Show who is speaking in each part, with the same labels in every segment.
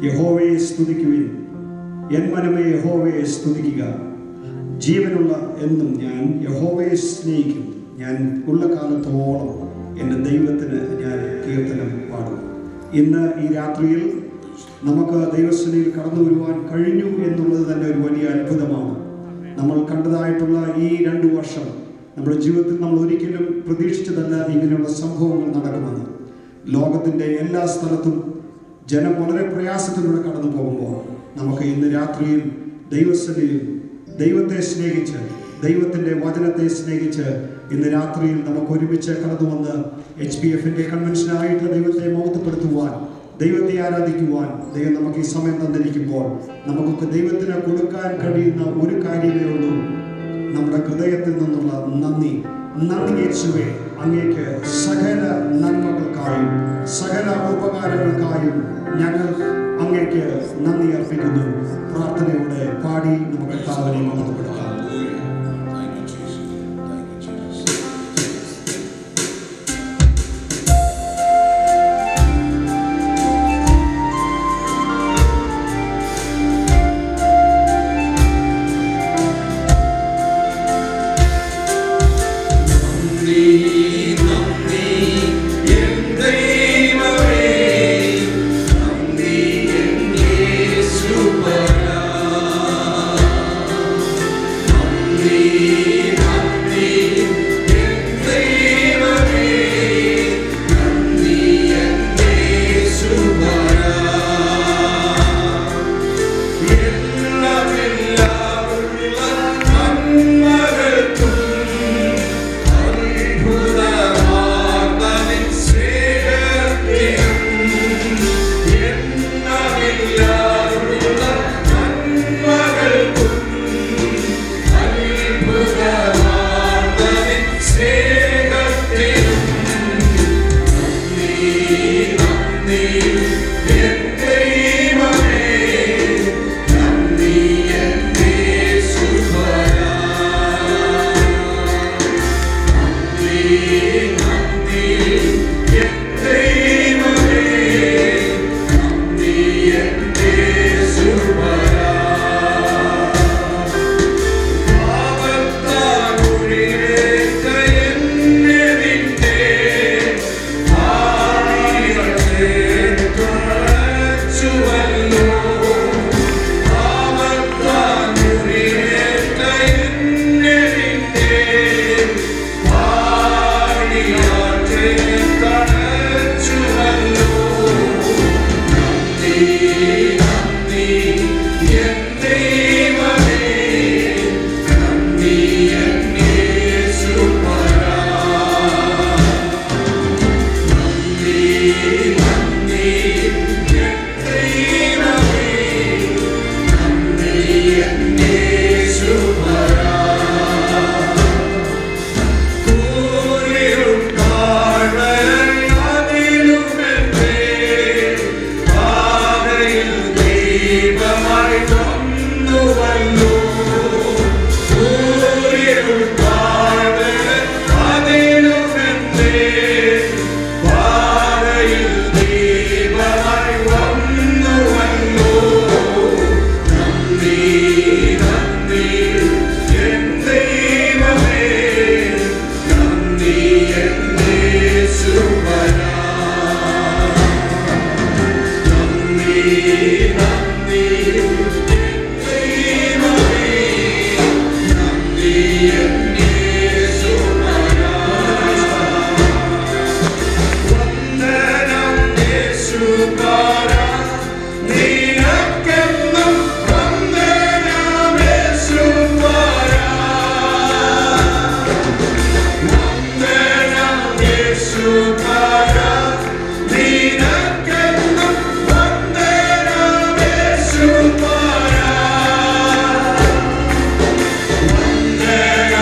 Speaker 1: യഹോവയെ സ്തുതിക്കുവിൻ എൻ മനമേ യഹോവയെ സ്തുതിക്കുക ജീവനുള്ള എന്നും ഞാൻ യഹോവയെ സ്നേഹിക്കും ഞാൻ ഉള്ള കാലത്തോളം എൻ്റെ ദൈവത്തിന് ഞാൻ കീർത്തനം പാടും ഇന്ന് ഈ രാത്രിയിൽ നമുക്ക് ദൈവസ്ഥനയിൽ കടന്നു വരുവാൻ കഴിഞ്ഞു എന്നുള്ളത് തന്നെ ഒരു വലിയ അത്ഭുതമാണ് നമ്മൾ കണ്ടതായിട്ടുള്ള ഈ രണ്ടു വർഷം നമ്മുടെ ജീവിതത്തിൽ നമ്മൾ ഒരിക്കലും പ്രതീക്ഷിച്ചതല്ല ഇങ്ങനെയുള്ള സംഭവങ്ങൾ നടക്കുമെന്ന് ലോകത്തിൻ്റെ എല്ലാ സ്ഥലത്തും ജനം വളരെ പ്രയാസത്തിലൂടെ കടന്നു പോകുമ്പോൾ നമുക്ക് ഇന്ന് രാത്രിയിൽ ദൈവസ്ഥനയിൽ ദൈവത്തെ സ്നേഹിച്ച് ദൈവത്തിൻ്റെ വചനത്തെ സ്നേഹിച്ച് ഇന്ന് രാത്രിയിൽ നമുക്ക് ഒരുമിച്ച് കടന്നു വന്ന് എച്ച് പി എഫിൻ്റെ കൺവെൻഷനായിട്ട് ദൈവത്തെ മഹത്വപ്പെടുത്തുവാൻ ദൈവത്തെ ആരാധിക്കുവാൻ ദൈവം നമുക്ക് ഈ സമയം തന്നിരിക്കുമ്പോൾ നമുക്കൊക്കെ ദൈവത്തിന് കൊടുക്കാൻ കഴിയുന്ന ഒരു കാര്യമേ ഉള്ളൂ നമ്മുടെ ഹൃദയത്തിൽ നിന്നുള്ള നന്ദി നന്ദി യേശുവേ അങ്ങേക്ക് സകല നന്മകൾക്കായും സകല ഉപകാരങ്ങൾക്കായും ഞങ്ങൾ അങ്ങേക്ക് നന്ദി അർപ്പിക്കുന്നു പ്രാർത്ഥനയോടെ പാടി നമുക്ക് കർത്താവിനെ മഹത്വപ്പെടുത്താം
Speaker 2: Thank you, Jesus. Thank you, Jesus.
Speaker 3: Wonder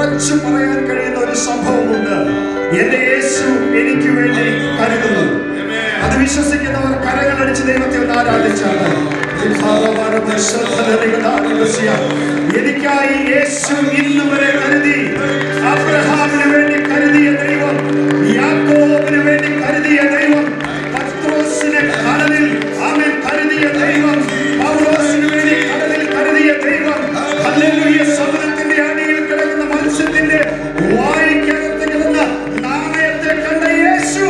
Speaker 1: ഉറച്ചു പറയാൻ കഴിയുന്ന ഒരു സംഭവമുണ്ട് എന്റെ യേശു എനിക്ക് വേണ്ടി കരുതുന്നു അത് വിശ്വസിക്കുന്നവർ കരങ്ങളടിച്ച് ദൈവത്തെ ഒന്ന് ആരാധിച്ചാണ് എനിക്കായി യേശു ഇന്ന് വരെ കരുതി അബ്രഹാമിന് വേണ്ടി കരുതിയ ദൈവം യാക്കോബിന് വേണ്ടി കരുതിയ ദൈവം പത്രോസിനെ കടലിൽ അവൻ കരുതിയ ദൈവം പൗലോസിന് വേണ്ടി കടലിൽ കരുതിയ ദൈവം ഹല്ലേലൂയ സമുദ്രത്തിന്റെ അടിയിൽ കിടക്കുന്ന മത്സ്യത്തിന്റെ വായിക്കകത്ത് കിടന്ന നാണയത്തെ കണ്ട യേശു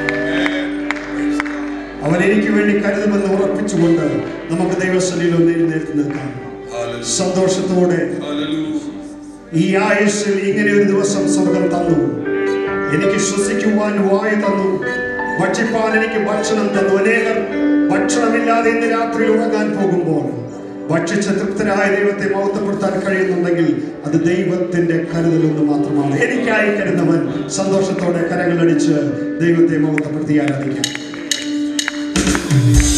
Speaker 1: അവൻ എനിക്ക് വേണ്ടി കരുതുമെന്ന് ഉറപ്പിച്ചുകൊണ്ട് നമുക്ക് ദൈവസ്ഥലിൽ ഒന്ന് എഴുന്നേറ്റ് നിൽക്കാം
Speaker 2: Hallelujah.
Speaker 1: സന്തോഷത്തോടെ
Speaker 2: Hallelujah.
Speaker 1: ഈ ആയുസ്സിൽ ഇങ്ങനെ ഒരു ദിവസം സ്വർഗം തന്നു എനിക്ക് ശ്വസിക്കുവാൻ വായു തന്നു ഭക്ഷിപ്പാൻ എനിക്ക് ഭക്ഷണം തന്നു അനേകർ ഭക്ഷണമില്ലാതെ ഇന്ന് രാത്രി ഉറങ്ങാൻ പോകുമ്പോൾ ഭക്ഷിച്ച തൃപ്തരായ ദൈവത്തെ മഹത്വപ്പെടുത്താൻ കഴിയുന്നുണ്ടെങ്കിൽ അത് ദൈവത്തിന്റെ കരുതലൊന്ന് മാത്രമാണ് എനിക്കായി കരുതുന്നവൻ സന്തോഷത്തോടെ കരങ്ങളടിച്ച് ദൈവത്തെ മഹത്വപ്പെടുത്തി ആരാധിക്കാം